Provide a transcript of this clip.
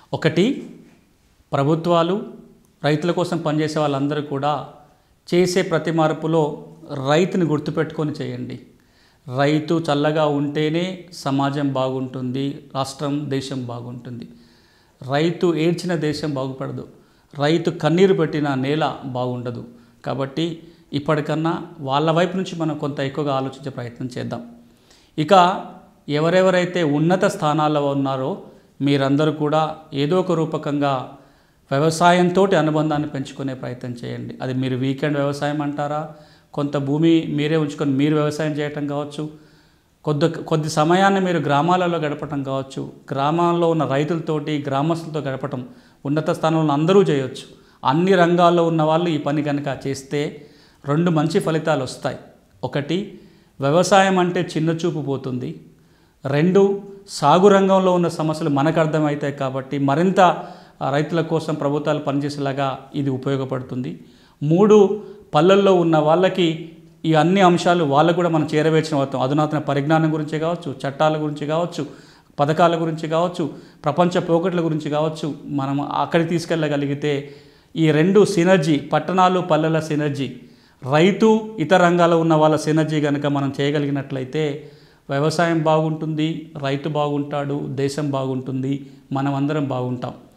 ఒకటి ప్రభుత్వాలు రైతుల కోసం పనిచేసే వాళ్ళందరూ కూడా చేసే ప్రతి మార్పులో రైతుని గుర్తుపెట్టుకొని చేయండి రైతు చల్లగా ఉంటేనే సమాజం బాగుంటుంది రాష్ట్రం దేశం బాగుంటుంది రైతు ఏడ్చిన దేశం బాగుపడదు రైతు కన్నీరు పెట్టిన నేల బాగుండదు కాబట్టి ఇప్పటికన్నా వాళ్ళ వైపు నుంచి మనం కొంత ఎక్కువగా ఆలోచించే ప్రయత్నం చేద్దాం ఇక ఎవరెవరైతే ఉన్నత స్థానాల్లో ఉన్నారో మీరందరూ కూడా ఏదో ఒక రూపకంగా వ్యవసాయంతో అనుబంధాన్ని పెంచుకునే ప్రయత్నం చేయండి అది మీరు వీకెండ్ వ్యవసాయం అంటారా కొంత భూమి మీరే ఉంచుకొని మీరు వ్యవసాయం చేయటం కావచ్చు కొద్ది కొద్ది సమయాన్ని మీరు గ్రామాలలో గడపటం కావచ్చు గ్రామాల్లో ఉన్న రైతులతోటి గ్రామస్తులతో గడపటం ఉన్నత స్థానంలో అందరూ చేయొచ్చు అన్ని రంగాల్లో ఉన్న వాళ్ళు ఈ పని కనుక చేస్తే రెండు మంచి ఫలితాలు వస్తాయి ఒకటి వ్యవసాయం అంటే చిన్న చూపు పోతుంది రెండు సాగు రంగంలో ఉన్న సమస్యలు మనకు అర్థమవుతాయి కాబట్టి మరింత ఆ, రైతుల కోసం ప్రభుత్వాలు పనిచేసేలాగా ఇది ఉపయోగపడుతుంది మూడు పల్లెల్లో ఉన్న వాళ్ళకి ఈ అన్ని అంశాలు వాళ్ళకు కూడా మనం చేరవేర్చిన అవుతాం అధునాతన పరిజ్ఞానం గురించి కావచ్చు చట్టాల గురించి కావచ్చు పథకాల గురించి కావచ్చు ప్రపంచ పోకట్ల గురించి కావచ్చు మనం అక్కడికి తీసుకెళ్ళగలిగితే ఈ రెండు సినర్జీ పట్టణాలు పల్లెల సినర్జీ రైతు ఇతర రంగాల్లో ఉన్న వాళ్ళ సినర్జీ కనుక మనం చేయగలిగినట్లయితే వ్యవసాయం బాగుంటుంది రైతు బాగుంటాడు దేశం బాగుంటుంది మనమందరం బాగుంటాం